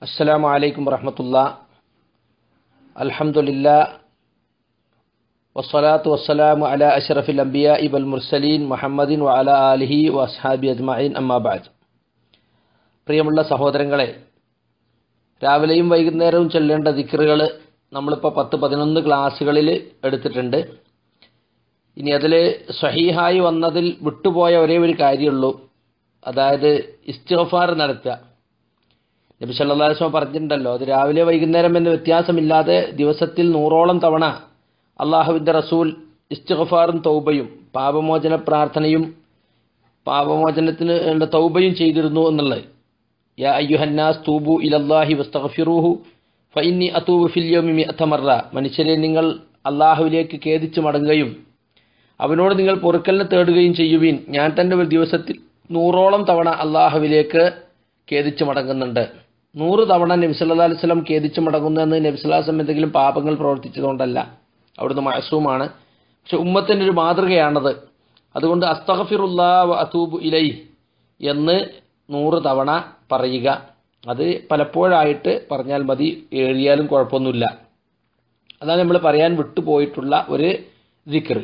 السلام عليكم ورحمة الله الحمد لله والصلاة والسلام على أشرف الأنبياء والمرسلين محمد وعلى آله وأصحابه أجمعين أما بعد പ്രിയമുള്ള സഹോദരങ്ങളെ രാവിലെയും വൈകുന്നേരവും ചൊല്ലേണ്ട ദിക്റുകൾ നമ്മളിപ്പോൾ പത്ത് പതിനൊന്ന് ക്ലാസ്സുകളിൽ എടുത്തിട്ടുണ്ട് ഇനി അതിൽ സ്വഹീഹായി വന്നതിൽ വിട്ടുപോയ ഒരേ ഒരു കാര്യമുള്ളൂ അതായത് ഇസ്തിഗ്ഫാർ നടത്തുക നബി സല്ലല്ലാഹു അലൈഹി വസല്ലം പറഞ്ഞിട്ടുണ്ടല്ലോ അത് രാവിലെ വൈകുന്നേരം എന്ന് വ്യത്യാസമില്ലാതെ ദിവസത്തിൽ നൂറോളം തവണ അള്ളാഹുവിൻ്റെ റസൂൽ ഇസ്തിഗ്ഫാറും തൗബയും പാപമോചന പ്രാർത്ഥനയും പാപമോചനത്തിന് ഉള്ള തൗബയും ചെയ്തിരുന്നു എന്നുള്ളത് യാ അയ്യുഹന്നാസ് തൂബു ഇലല്ലാഹി വസ്തഗ്ഫിറൂഹു ഫഇന്നി അതൂബു ഫിൽ യൗമി മിഅത മർറ മനുഷ്യരെ നിങ്ങൾ അള്ളാഹുവിലേക്ക് ഖേദിച്ചു മടങ്ങുകയും അവനോട് നിങ്ങൾ പൊറുക്കലിനെ തേടുകയും ചെയ്യുവിൻ ഞാൻ തന്നെ ഒരു ദിവസത്തിൽ നൂറോളം തവണ അള്ളാഹുവിലേക്ക് ഖേദിച്ചു മടങ്ങുന്നുണ്ട് നൂറ് തവണ നബി സല്ലല്ലാഹു അലൈഹി വസല്ലം ഖേദിച്ചു മടങ്ങുന്നതെന്ന് നബി സല്ലല്ലാഹു അലൈഹി വസല്ലം എന്തെങ്കിലും പാപങ്ങൾ പ്രവർത്തിച്ചതുകൊണ്ടല്ല അവിടുന്ന് മഅസൂമാണ് പക്ഷെ ഉമ്മത്തിൻ്റെ ഒരു മാതൃകയാണത് അതുകൊണ്ട് അസ്തഗ്ഫിറുല്ലാ വ അതൂബു ഇലൈ എന്ന് നൂറ് തവണ പറയുക അത് പലപ്പോഴായിട്ട് പറഞ്ഞാൽ മതി എഴുതിയാലും കുഴപ്പമൊന്നുമില്ല അതാണ് നമ്മൾ പറയാൻ വിട്ടുപോയിട്ടുള്ള ഒരു ദിക്ർ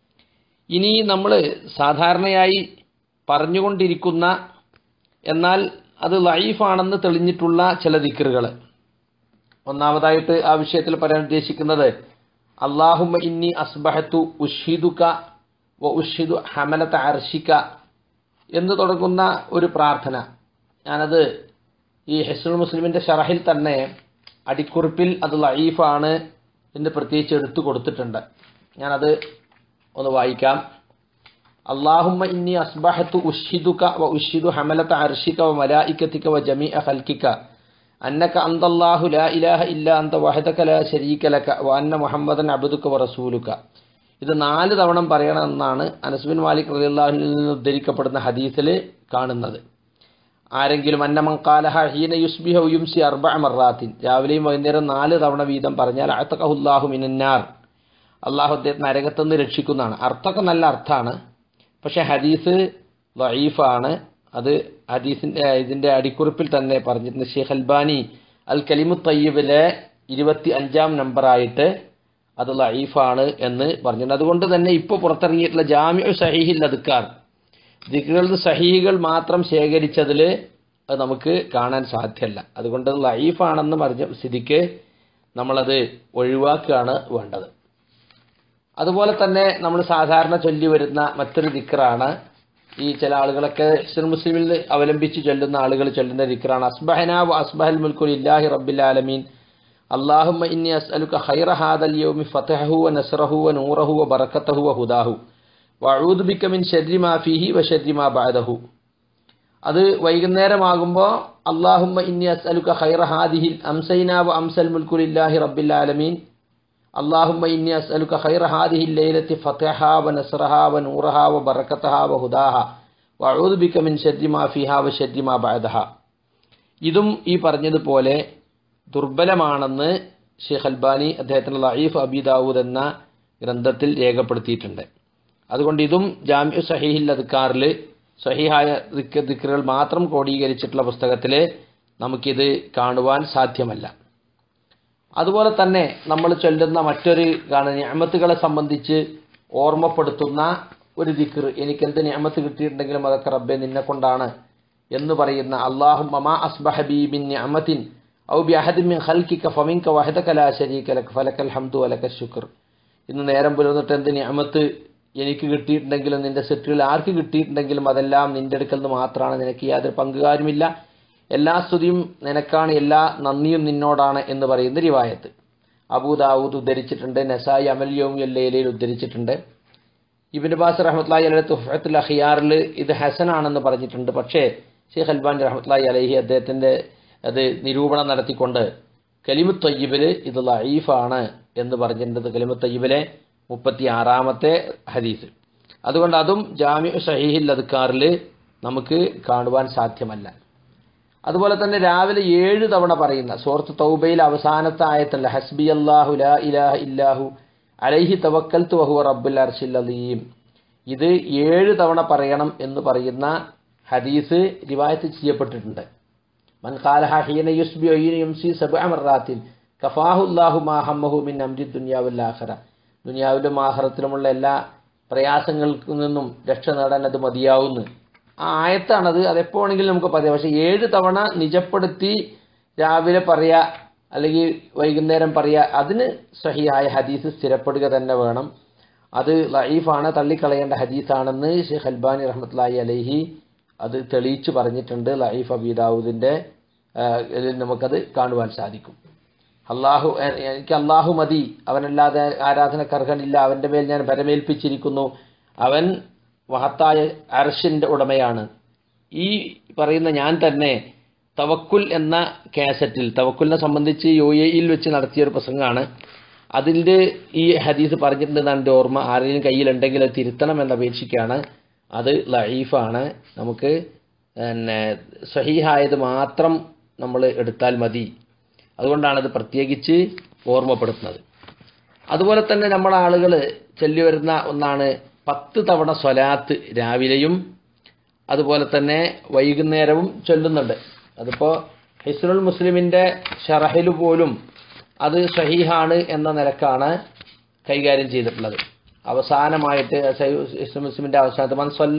ഇനി നമ്മൾ സാധാരണയായി പറഞ്ഞുകൊണ്ടിരിക്കുന്ന എന്നാൽ അത് ലൈഫാണെന്ന് തെളിഞ്ഞിട്ടുള്ള ചില ദിക്റുകൾ ഒന്നാമതായിട്ട് ആ വിഷയത്തിൽ പറയാൻ ഉദ്ദേശിക്കുന്നത് അള്ളാഹുമ ഇന്നി അസ്ബഹത്തു ഉഷിദുക വ ഉഷിദു ഹമലത്ത അർഷിക എന്ന് തുടങ്ങുന്ന ഒരു പ്രാർത്ഥന ഞാനത് ഈ ഹെസുൽ മുസ്ലിമിൻ്റെ ഷറഹിൽ തന്നെ അടിക്കുറിപ്പിൽ അത് ലൈഫാണ് എന്ന് പ്രത്യേകിച്ച് എടുത്തു കൊടുത്തിട്ടുണ്ട് ഞാനത് ഒന്ന് വായിക്കാം അള്ളാഹുമ്മ ഇന്നി അസ്ബഹത്തു ഉഷിദുക വ ഉഷിദു ഹമലത്ത അർഷിക വ മലായിക്കത്തിക വ ജമീ ഹൽക്കിക അന്നക അന്തല്ലാഹു ലാ ഇലാഹ ഇല്ല അന്ത വഹദക ലാ ശരീക ലക വ അന്ന മുഹമ്മദൻ അബ്ദുക വ റസൂലുക ഇത് നാല് തവണ പറയണമെന്നാണ് അനസ്ബിൻ മാലിക് റളിയല്ലാഹുവിൽ നിന്ന് ഉദ്ധരിക്കപ്പെടുന്ന ഹദീസിൽ കാണുന്നത് ആരെങ്കിലും അന്നമൻ കാലഹ ഹീന യുസ്ബിഹ യുംസി അർബഅ മറാത്തിൻ രാവിലെയും വൈകുന്നേരം നാല് തവണ വീതം പറഞ്ഞാൽ അത്തഖഹുല്ലാഹു മിനന്നാർ അള്ളാഹു അദ്ദേഹത്തെ നരകത്തുനിന്ന് രക്ഷിക്കുന്നതാണ് അർത്ഥമൊക്കെ നല്ല അർത്ഥമാണ് പക്ഷെ ഹദീസ് ലഈഫാണ് അത് ഹദീസിൻ്റെ ഇതിൻ്റെ അടിക്കുറിപ്പിൽ തന്നെ പറഞ്ഞിട്ടുണ്ട് ഷെയ്ഖ് അൽബാനി അൽ കലിമു തയ്യബിലെ ഇരുപത്തി അഞ്ചാം നമ്പറായിട്ട് അത് ലഈഫാണ് എന്ന് പറഞ്ഞിട്ടുണ്ട് അതുകൊണ്ട് തന്നെ ഇപ്പോൾ പുറത്തിറങ്ങിയിട്ടുള്ള ജാമ്യു സഹീഹിൽ അതുക്കാർ ദിക്കുകളുടെ സഹീഹികൾ മാത്രം ശേഖരിച്ചതിൽ അത് നമുക്ക് കാണാൻ സാധ്യമല്ല അതുകൊണ്ട് ലൈഫാണെന്ന് പറഞ്ഞ സ്ഥിതിക്ക് നമ്മളത് ഒഴിവാക്കുകയാണ് വേണ്ടത് അതുപോലെ തന്നെ നമ്മൾ സാധാരണ ചൊല്ലി വരുന്ന മറ്റൊരു ദിക്റാണ് ഈ ചില ആളുകളൊക്കെ ഇസ്ലാം മുസ്ലിമിൽ അവലംബിച്ച് ചൊല്ലുന്ന ആളുകൾ ചൊല്ലുന്ന ദിക്റാണ് അസ്ബഹന വ അസ്ബഹൽ മുൽക്കുൽ ഇല്ലാഹി റബ്ബിൽ ആലമീൻ اللهم إني أسألك خير هذا اليوم فتحه ونصره ونوره وبركته وهداه വഊദ് ബിക മിൻ ഷർരി മാ ഫീഹി വ ഷർരി മാ ബഅദഹു അത് വൈകുന്നേരമാകുമ്പോൾ അല്ലാഹുമ്മ ഇന്നി അസ്അലുക ഖൈറ ഹാദിഹിൽ അംസൈനാ വ അംസൽ മുൽക്കു ലില്ലാഹി റബ്ബിൽ ആലമീൻ അല്ലാഹുമ്മ ഇന്നി അസ്അലുക ഖൈറ ഹാദിഹിൽ ലൈലത്തി ഫതഹഹാ വ നസ്റഹാ വ നൂറഹാ വ ബറകതഹാ വ ഹുദാഹാ വഊദ് ബിക മിൻ ഷർരി മാ ഫീഹാ വ ഷർരി മാ ബഅദഹാ ഇതും ഈ പറഞ്ഞതുപോലെ ദുർബലമാണെന്ന് ഷെയ്ഖ് അൽബാനി അദ്ദേഹത്തിൻ്റെ ലഈഫ് അബി ദാവൂദ് എന്ന ഗ്രന്ഥത്തിൽ രേഖപ്പെടുത്തിയിട്ടുണ്ട് അതുകൊണ്ട് ഇതും ജാമ്യു സഹീഹിൽ അദ്ക്കാറിൽ സഹീഹായ ദിക്കറുകൾ മാത്രം ക്രോഡീകരിച്ചിട്ടുള്ള പുസ്തകത്തിൽ നമുക്കിത് കാണുവാൻ സാധ്യമല്ല അതുപോലെ തന്നെ നമ്മൾ ചൊല്ലുന്ന മറ്റൊരു കാണുന്ന ഞാമത്തുകളെ സംബന്ധിച്ച് ഓർമ്മപ്പെടുത്തുന്ന ഒരു ദിക്കർ എനിക്കെന്ത് ഞാമത്ത് കിട്ടിയിട്ടുണ്ടെങ്കിലും അതൊക്കെ റബ്ബെ നിന്നെ കൊണ്ടാണ് എന്ന് പറയുന്ന അള്ളാഹു മമാ അസ്ബഹബി ബിൻ ഞാമത്തിൻ ഔ ബി അഹദിൻ മിൻ ഖൽക്കിക ഫമിൻക വഹദക ലാ ശരീക ലക ഫലക്കൽ ഹംദു വലക ശുക്ർ ഇന്ന് നേരം പുലർന്നിട്ട് എന്ത് ഞാമത്ത് എനിക്ക് കിട്ടിയിട്ടുണ്ടെങ്കിലും നിന്റെ സെറ്റുകൾ ആർക്ക് കിട്ടിയിട്ടുണ്ടെങ്കിലും അതെല്ലാം നിന്റെ അടുക്കൽ നിന്ന് മാത്രമാണ് നിനക്ക് യാതൊരു പങ്കുകാരുമില്ല എല്ലാ സ്തുതിയും നിനക്കാണ് എല്ലാ നന്ദിയും നിന്നോടാണ് എന്ന് പറയുന്ന റിവായത്ത് അബൂദാവൂദ് ഉദ്ധരിച്ചിട്ടുണ്ട് നസായി അമൽയോം എല്ലയിലയിൽ ഉദ്ധരിച്ചിട്ടുണ്ട് ഇബിൻ ബാസ് റഹ്മത്ലായി അലി തുഫത്തുൽ അഹിയാറിൽ ഇത് ഹസനാണെന്ന് പറഞ്ഞിട്ടുണ്ട് പക്ഷേ ഷെയ്ഖ് അൽബാൻ റഹ്മത്ലായി അലഹി അദ്ദേഹത്തിൻ്റെ അത് നിരൂപണം നടത്തിക്കൊണ്ട് കലിമു തയ്യബിൽ ഇത് ലൈഫാണ് എന്ന് പറഞ്ഞിട്ടുണ്ട് കലിമു തയ്യബിലെ മുപ്പത്തി ആറാമത്തെ ഹദീസ് അതുകൊണ്ട് അതും ജാമ്യ ഷഹീഹിൽ അദ്ക്കാറിൽ നമുക്ക് കാണുവാൻ സാധ്യമല്ല അതുപോലെ തന്നെ രാവിലെ ഏഴ് തവണ പറയുന്ന സൂറത്ത് തൗബയിൽ അവസാനത്തെ ആയത്തല്ല ഹസ്ബി അള്ളാഹു ലാ ഇലാഹ ഇല്ലാഹു അലൈഹി തവക്കൽത്തു വഹുവ റബ്ബുൽ അർഷിൽ അലീം ഇത് ഏഴ് തവണ പറയണം എന്ന് പറയുന്ന ഹദീസ് റിവായത്ത് ചെയ്യപ്പെട്ടിട്ടുണ്ട് മൻ ഖാലഹ ഹീന യുസ്ബി വഹീന യുംസി സബ്അ മർറാത്തിൻ കഫാഹു അല്ലാഹു മാ ഹമ്മഹു മിൻ അംരി ദുനിയ വൽ ആഖിറ ദുനിയാവിലും ആഖിറത്തിലുമുള്ള എല്ലാ പ്രയാസങ്ങളിൽ നിന്നും രക്ഷ നേടാൻ അത് മതിയാവുന്നു ആ ആയത്താണത് അതെപ്പോഴെങ്കിലും നമുക്ക് പറയാം പക്ഷെ ഏഴ് തവണ നിജപ്പെടുത്തി രാവിലെ പറയാ അല്ലെങ്കിൽ വൈകുന്നേരം പറയാ അതിന് സഹിയായ ഹദീസ് സ്ഥിരപ്പെടുക തന്നെ വേണം അത് ലൈഫാണ് തള്ളിക്കളയേണ്ട ഹദീസാണെന്ന് ഷെയ്ഖ് അൽബാനി റഹ്മത്തുള്ളാഹി അലൈഹി അത് തെളിയിച്ചു പറഞ്ഞിട്ടുണ്ട് ലൈഫ് അബീദാവൂദിന്റെ ഇതിൽ നമുക്കത് കാണുവാൻ സാധിക്കും അള്ളാഹു എ- എനിക്ക് അള്ളാഹു മതി അവനല്ലാതെ ആരാധനക്കർഹനില്ല അവന്റെ മേൽ ഞാൻ പരമേൽപ്പിച്ചിരിക്കുന്നു അവൻ മഹത്തായ അർഷിന്റെ ഉടമയാണ് ഈ പറയുന്ന ഞാൻ തന്നെ തവക്കുൽ എന്ന കാസറ്റിൽ തവക്കുലിനെ സംബന്ധിച്ച് യു എയിൽ വെച്ച് നടത്തിയ ഒരു പ്രസംഗമാണ് അതിൻ്റെ ഈ ഹദീസ് പറഞ്ഞിട്ടുണ്ടെന്നാണ് എൻ്റെ ഓർമ്മ ആരെങ്കിലും കയ്യിലുണ്ടെങ്കിൽ അത് തിരുത്തണം എന്ന് അപേക്ഷിക്കുകയാണ് അത് ലൈഫാണ് നമുക്ക് പിന്നെ സഹീഹായത് മാത്രം നമ്മൾ എടുത്താൽ മതി അതുകൊണ്ടാണ് അത് പ്രത്യേകിച്ച് ഓർമ്മപ്പെടുത്തുന്നത് അതുപോലെ തന്നെ നമ്മുടെ ആളുകൾ ചൊല്ലി വരുന്ന ഒന്നാണ് പത്ത് തവണ സ്വലാത്ത് രാവിലെയും അതുപോലെ തന്നെ വൈകുന്നേരവും ചൊല്ലുന്നുണ്ട് അതിപ്പോൾ ഹിസ്നുൽ മുസ്ലിമിൻ്റെ ഷറഹിൽ പോലും അത് ഷഹീഹാണ് എന്ന നിലക്കാണ് കൈകാര്യം ചെയ്തിട്ടുള്ളത് അവസാനമായിട്ട് ഹിസ്നുൽ മുസ്ലിമിൻ്റെ അവസാനത്ത് മൻ സ്വല്ല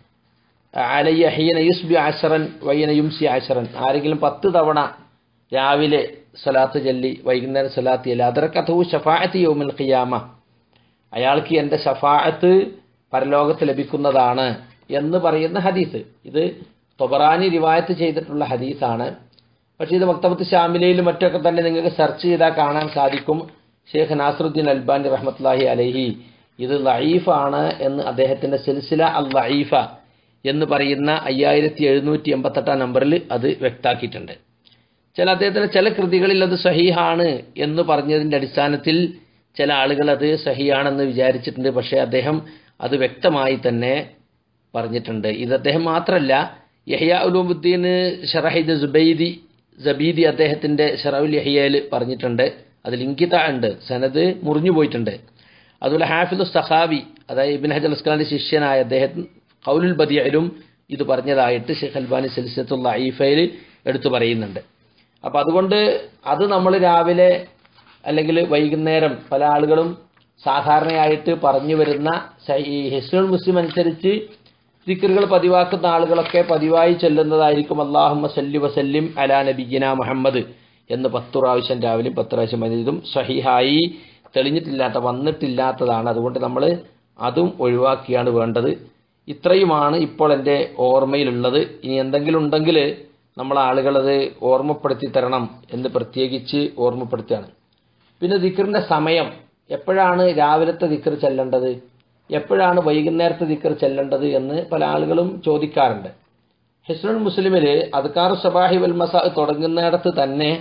അലയ്യ ഹീന യുസ്ബി ആശറൻ വയ്യന യുംസി ആശറൻ ആരെങ്കിലും പത്ത് തവണ രാവിലെ സ്വലാത്ത് ചൊല്ലി വൈകുന്നേരം സ്വലാത്ത് ചൊല്ലി അതറക്കഥു ഷഫാഅത്ത് യൗമിൽ ഖിയാമ അയാൾക്ക് എൻ്റെ ഷഫാഅത്ത് പരലോകത്ത് ലഭിക്കുന്നതാണ് എന്ന് പറയുന്ന ഹദീസ് ഇത് തൊബറാനി റിവായത്ത് ചെയ്തിട്ടുള്ള ഹദീസാണ് പക്ഷേ ഇത് മക്തബത്ത് ഷാമിലയിലും മറ്റൊക്കെ തന്നെ നിങ്ങൾക്ക് സെർച്ച് ചെയ്താൽ കാണാൻ സാധിക്കും ഷെയ്ഖ് നാസറുദ്ദീൻ അൽബാനി റഹ്മത്തുല്ലാഹി അലൈഹി ഇത് ലഈഫാണ് എന്ന് അദ്ദേഹത്തിന്റെ സിൽസില അൽ ലഈഫ എന്ന് പറയുന്ന അയ്യായിരത്തി എഴുന്നൂറ്റി എൺപത്തെട്ടാം നമ്പറിൽ അത് വ്യക്താക്കിയിട്ടുണ്ട് ചില അദ്ദേഹത്തിന്റെ ചില കൃതികളിൽ അത് സഹീഹാണ് എന്ന് പറഞ്ഞതിന്റെ അടിസ്ഥാനത്തിൽ ചില ആളുകൾ അത് സഹിയാണെന്ന് വിചാരിച്ചിട്ടുണ്ട് പക്ഷേ അദ്ദേഹം അത് വ്യക്തമായി തന്നെ പറഞ്ഞിട്ടുണ്ട് ഇത് അദ്ദേഹം മാത്രമല്ല യഹ്യ ഉലൂമുദ്ദീൻ ഷറഹിദ് സുബൈദി ജബീദി അദ്ദേഹത്തിന്റെ ഷറഉൽ യഹിയയിൽ പറഞ്ഞിട്ടുണ്ട് അതിൽ ഇങ്കിത ഉണ്ട് സനത് മുറിഞ്ഞു പോയിട്ടുണ്ട് അതുപോലെ ഹാഫിദ് സഖാവി അതായത് ഇബിൻ ഹജർ അസ്കലാന്റെ ശിഷ്യനായ അദ്ദേഹം കൗലുൽ ബദിയയിലും ഇത് പറഞ്ഞതായിട്ട് ഷെയ്ഖ് അൽബാനി സലിസത്തുള്ള ഐഫയിൽ എടുത്തു പറയുന്നുണ്ട് അപ്പം അതുകൊണ്ട് അത് നമ്മൾ രാവിലെ അല്ലെങ്കിൽ വൈകുന്നേരം പല ആളുകളും സാധാരണയായിട്ട് പറഞ്ഞു വരുന്ന സ- ഈ ഹിസ്നുൽ മുസ്ലിം അനുസരിച്ച് ദിക്കറുകൾ പതിവാക്കുന്ന ആളുകളൊക്കെ പതിവായി ചെല്ലുന്നതായിരിക്കും അള്ളാഹുമ്മ സല്ലി വസല്ലിം അലാ നബിഗിന മുഹമ്മദ് എന്ന് പത്ത് പ്രാവശ്യം രാവിലെയും പത്ത് പ്രാവശ്യം ഇതും സഹിഹായി തെളിഞ്ഞിട്ടില്ലാത്ത വന്നിട്ടില്ലാത്തതാണ് അതുകൊണ്ട് നമ്മൾ അതും ഒഴിവാക്കിയാണ് വേണ്ടത് ഇത്രയുമാണ് ഇപ്പോൾ എൻ്റെ ഓർമ്മയിലുള്ളത് ഇനി എന്തെങ്കിലും ഉണ്ടെങ്കിൽ നമ്മൾ ആളുകളത് ഓർമ്മപ്പെടുത്തി തരണം എന്ന് പ്രത്യേകിച്ച് ഓർമ്മപ്പെടുത്തുകയാണ് പിന്നെ ദിക്കറിന്റെ സമയം എപ്പോഴാണ് രാവിലത്തെ ദിക്കർ ചെല്ലേണ്ടത് എപ്പോഴാണ് വൈകുന്നേരത്തെ ദിക്കർ ചെല്ലേണ്ടത് എന്ന് പല ആളുകളും ചോദിക്കാറുണ്ട് ഹിസ്നുൽ മുസ്ലിമിൽ അദ്കാർ സബാഹി വൽ മസ തുടങ്ങുന്നിടത്ത് തന്നെ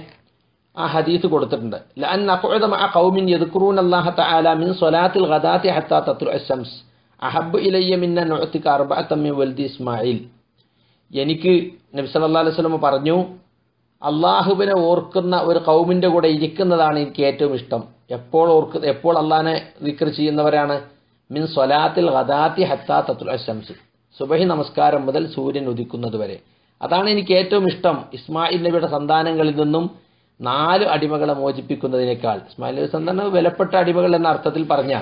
ആ ഹദീസ് കൊടുത്തിട്ടുണ്ട് ലഅൻ നഖഉദ മഅ ഖൗമിൻ യദ്കുറൂന അല്ലാഹ തആല മിൻ സ്വലാത്തിൽ ഗദാത്തി ഹത്താ തത്ലു അശംസ് അഹബ്ബു ഇലയ്യ മിന്ന നുഅതിക അർബഅത മിൻ വൽദി ഇസ്മായിൽ എനിക്ക് നബി സല്ലല്ലാഹു അലൈഹി വസല്ലം പറഞ്ഞു അള്ളാഹുവിനെ ഓർക്കുന്ന ഒരു കൗമിന്റെ കൂടെ ഇരിക്കുന്നതാണ് എനിക്ക് ഏറ്റവും ഇഷ്ടം എപ്പോൾ ഓർക്ക് എപ്പോൾ അള്ളാഹിനെ വിക്ര ചെയ്യുന്നവരാണ് മിൻ സ്വലാത്തിൽ ഗദാത്തി ഹത്താ തത്തുൽ അശംസ് സുബഹി നമസ്കാരം മുതൽ സൂര്യൻ ഉദിക്കുന്നത് വരെ അതാണ് എനിക്ക് ഏറ്റവും ഇഷ്ടം ഇസ്മായിൽ നബിയുടെ സന്താനങ്ങളിൽ നിന്നും നാല് അടിമകളെ മോചിപ്പിക്കുന്നതിനേക്കാൾ ഇസ്മായിൽ നബി സന്താനം വിലപ്പെട്ട അടിമകൾ എന്ന അർത്ഥത്തിൽ പറഞ്ഞാൽ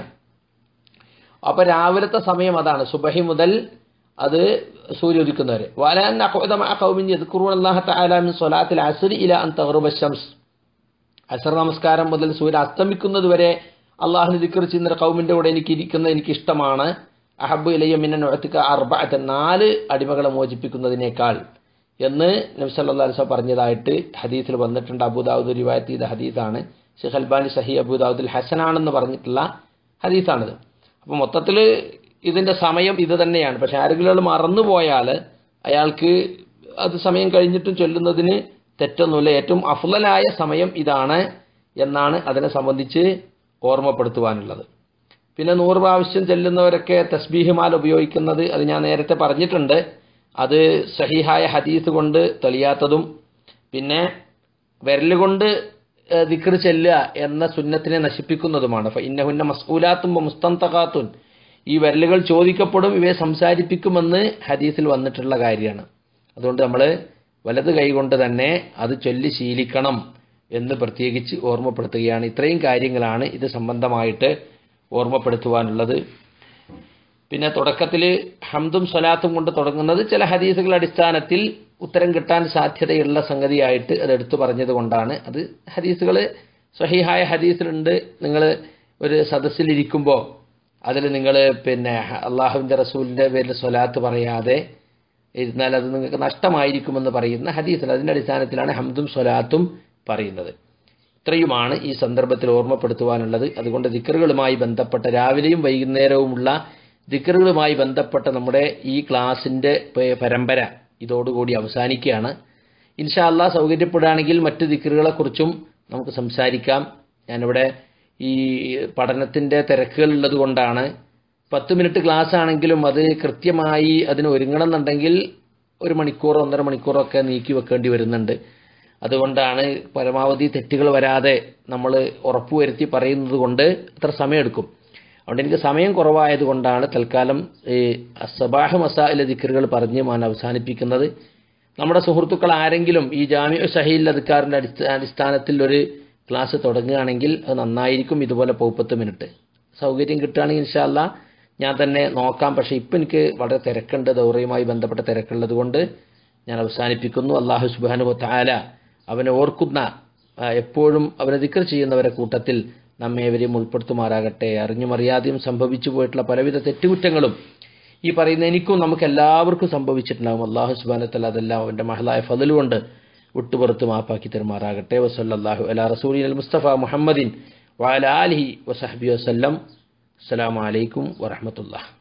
അപ്പൊ രാവിലത്തെ സമയം അതാണ് സുബഹി മുതൽ അത് സൂര്യ ഉദിക്കുന്നവരെ വലാൻ അഖുദ മഅ ഖൗമിൻ യദ്കുറൂന അല്ലാഹ തആല മിൻ സ്വലാത്തിൽ അസ്രി ഇല അൻ തഗ്റുബ ശംസ് അസർ നമസ്കാരം മുതൽ സൂര്യൻ അസ്തമിക്കുന്നത് വരെ അള്ളാഹുന് ദിക്കർ ചെയ്യുന്ന കൗമിന്റെ കൂടെ എനിക്ക് ഇരിക്കുന്നത് എനിക്ക് ഇഷ്ടമാണ് അഹബു ഇലയ്യ മിന്നൻ ഒഴത്തിക്ക അർബഅത്ത് നാല് അടിമകളെ മോചിപ്പിക്കുന്നതിനേക്കാൾ എന്ന് നബി സല്ലല്ലാഹു അലൈഹി വസല്ലം പറഞ്ഞതായിട്ട് ഹദീസിൽ വന്നിട്ടുണ്ട് അബൂദാവൂദ് റിവായത്ത് ചെയ്ത ഹദീസാണ് ഷെയ്ഖ് അൽബാനി സഹി അബൂദാവൂദിൽ ഹസനാണെന്ന് പറഞ്ഞിട്ടുള്ള ഹദീസാണിത് അപ്പോൾ മൊത്തത്തിൽ ഇതിന്റെ സമയം ഇത് തന്നെയാണ് പക്ഷെ ആരെങ്കിലും ആൾ മറന്നുപോയാൽ അയാൾക്ക് അത് സമയം കഴിഞ്ഞിട്ടും ചൊല്ലുന്നതിന് തെറ്റൊന്നുമില്ല ഏറ്റവും അഫ്ലലായ സമയം ഇതാണ് എന്നാണ് അതിനെ സംബന്ധിച്ച് ഓർമ്മപ്പെടുത്തുവാനുള്ളത് പിന്നെ നൂറ് പ്രാവശ്യം ചെല്ലുന്നവരൊക്കെ തസ്ബീഹുമാൽ ഉപയോഗിക്കുന്നത് അത് ഞാൻ നേരത്തെ പറഞ്ഞിട്ടുണ്ട് അത് സഹിഹായ ഹദീസ് കൊണ്ട് തെളിയാത്തതും പിന്നെ വിരലുകൊണ്ട് ദിക്ർ ചെല്ലുക എന്ന സുന്നത്തിനെ നശിപ്പിക്കുന്നതുമാണ് ഫ ഇന്നഹുന്ന മസ്ഊലാത്തും മുസ്തന്തഖാത്തുൻ ഈ വിരലുകൾ ചോദിക്കപ്പെടും ഇവയെ സംസാരിപ്പിക്കുമെന്ന് ഹദീസിൽ വന്നിട്ടുള്ള കാര്യമാണ് അതുകൊണ്ട് നമ്മൾ വലത് കൈകൊണ്ട് തന്നെ അത് ചൊല്ലി ശീലിക്കണം എന്ന് പ്രത്യേകിച്ച് ഓർമ്മപ്പെടുത്തുകയാണ് ഇത്രയും കാര്യങ്ങളാണ് ഇത് സംബന്ധമായിട്ട് ഓർമ്മപ്പെടുത്തുവാനുള്ളത് പിന്നെ തുടക്കത്തിൽ ഹംദും സ്വലാത്തും കൊണ്ട് തുടങ്ങുന്നത് ചില ഹദീസുകളുടെ അടിസ്ഥാനത്തിൽ ഉത്തരം കിട്ടാൻ സാധ്യതയുള്ള സംഗതിയായിട്ട് അത് എടുത്തു പറഞ്ഞത് കൊണ്ടാണ് അത് ഹദീസുകൾ സ്വഹീഹായ ഹദീസിലുണ്ട് നിങ്ങൾ ഒരു സദസ്സിലിരിക്കുമ്പോൾ അതിൽ നിങ്ങൾ പിന്നെ അള്ളാഹുവിൻ്റെ റസൂലിൻ്റെ പേരിൽ സ്വലാത്ത് പറയാതെ ഇരുന്നാൽ അത് നിങ്ങൾക്ക് നഷ്ടമായിരിക്കുമെന്ന് പറയുന്ന ഹദീസിൽ അതിൻ്റെ അടിസ്ഥാനത്തിലാണ് ഹംദും സ്വലാത്തും പറയുന്നത് ഇത്രയുമാണ് ഈ സന്ദർഭത്തിൽ ഓർമ്മപ്പെടുത്തുവാനുള്ളത് അതുകൊണ്ട് ദിക്കറുകളുമായി ബന്ധപ്പെട്ട രാവിലെയും വൈകുന്നേരവുമുള്ള ദിക്കറുകളുമായി ബന്ധപ്പെട്ട നമ്മുടെ ഈ ക്ലാസിൻ്റെ പരമ്പര ഇതോടുകൂടി അവസാനിക്കുകയാണ് ഇൻഷാ അള്ളാഹ് സൗകര്യപ്പെടുകയാണെങ്കിൽ മറ്റ് ദിക്കറുകളെക്കുറിച്ചും നമുക്ക് സംസാരിക്കാം ഞാനിവിടെ ഈ പഠനത്തിൻ്റെ തിരക്കുകളുള്ളത് കൊണ്ടാണ് പത്ത് മിനിറ്റ് ക്ലാസ് ആണെങ്കിലും അത് കൃത്യമായി അതിന് ഒരുങ്ങണം എന്നുണ്ടെങ്കിൽ ഒരു മണിക്കൂറോ ഒന്നര മണിക്കൂറോ ഒക്കെ നീക്കി വെക്കേണ്ടി വരുന്നുണ്ട് അതുകൊണ്ടാണ് പരമാവധി തെറ്റുകൾ വരാതെ നമ്മൾ ഉറപ്പുവരുത്തി പറയുന്നത് കൊണ്ട് അത്ര സമയമെടുക്കും അതുകൊണ്ട് എനിക്ക് സമയം കുറവായത് കൊണ്ടാണ് തൽക്കാലം ഈ സബാഹ് മസാല ദിക്കറുകൾ പറഞ്ഞ് ഞാൻ അവസാനിപ്പിക്കുന്നത് നമ്മുടെ സുഹൃത്തുക്കൾ ആരെങ്കിലും ഈ ജാമ്യ ഷഹീൽ അധികാറിൻ്റെ അടിസ്ഥാന അടിസ്ഥാനത്തിൽ ഒരു ക്ലാസ് തുടങ്ങുകയാണെങ്കിൽ അത് നന്നായിരിക്കും ഇതുപോലെ മുപ്പത്ത് മിനിറ്റ് സൗകര്യം കിട്ടുകയാണെങ്കിൽ ഇൻഷാല്ല ഞാൻ തന്നെ നോക്കാം പക്ഷേ ഇപ്പം എനിക്ക് വളരെ തിരക്കുണ്ട് ദൗറയുമായി ബന്ധപ്പെട്ട തിരക്കുള്ളത് കൊണ്ട് ഞാൻ അവസാനിപ്പിക്കുന്നു അള്ളാഹു സുബാനു താല അവനെ ഓർക്കുന്ന എപ്പോഴും അവനെ ദിക്കർ ചെയ്യുന്നവരെ കൂട്ടത്തിൽ നമ്മേവരെയും ഉൾപ്പെടുത്തുമാറാകട്ടെ അറിഞ്ഞും അറിയാതെയും സംഭവിച്ചു പോയിട്ടുള്ള പലവിധ തെറ്റുകുറ്റങ്ങളും ഈ പറയുന്ന എനിക്കും നമുക്ക് എല്ലാവർക്കും സംഭവിച്ചിട്ടുണ്ടാകും അള്ളാഹു സുബാനത്തല്ല അതെല്ലാം അവൻ്റെ മഹലായ ഫതലുകൊണ്ട് വിട്ടുപുറത്ത് മാപ്പാക്കി തരുമാറാകട്ടെ വസല്ലാഹു അല റസൂലി മുസ്തഫ മുഹമ്മദിൻ വാല അലിഹി വസഹബി വസ്ലം അസ്സലാമലൈക്കും വറഹമത്തുള്ള